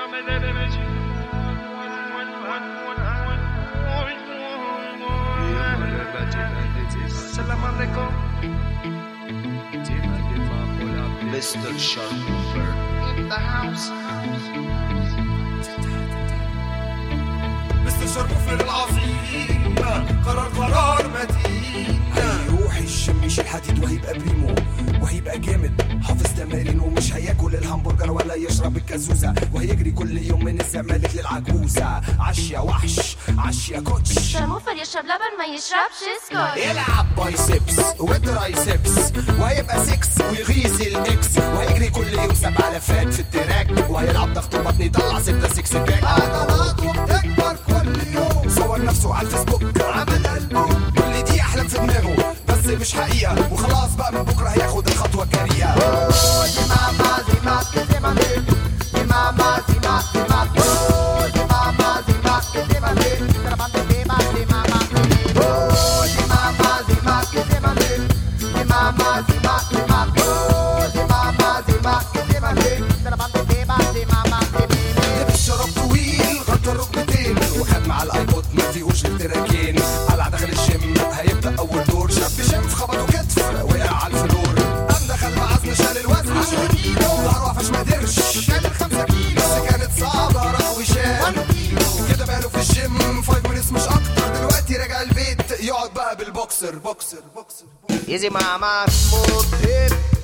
Salam alaikum. Mr. Sharper In the house. مستر شرموفر العظيم قرار قرار متين هيروح الجيم يشيل حديد وهيبقى بريمو وهيبقى جامد حافظ تمارين ومش هياكل الهمبرجر ولا يشرب الكازوزة وهيجري كل يوم من الزمالك للعجوزة عش يا وحش عش يا كوتش شرموفر يشرب لبن ما يشربش سكر يلعب بايسبس وترايسبس وهيبقى سكس ويغيظ الاكس وهيجري كل يوم سبع لفات في التراك وهيلعب ضغط بطن يطلع ستة سكس باك عضلات وبتكبر كل يوم صور نفسه على الفيسبوك عمل قلبه كل دي احلام في دماغه بس مش حقيقة وخلاص بقى من بكرة هياخد الخطوة الجريئة دي ماما دي ماما دي ماما دي ماما دي ماما دي ماما دي ماما دي ماما دي ماما دي ماما دي ماما Oh, di mamma, di ma, che di ma di Di mamma, di ma, di ma Oh, di mamma, di ma, che di ma di Di mamma, di ma, di mamma, di لبس شراب طويل غطى الركبتين وخد مع الايبود ما فيهوش التراكين قلع داخل الجيم هيبدا اول دور شاب شاف خبطه كتف وقع على الفلور قام دخل بعزم شال الوزن عشان ايده ظهره قفش ما قدرش شال الخمسة كيلو بس كانت صعبة راح وشال كده بقاله في الجيم فايف مينتس مش اكتر دلوقتي راجع البيت يقعد بقى بالبوكسر بوكسر بوكسر Easy mama, smooth hip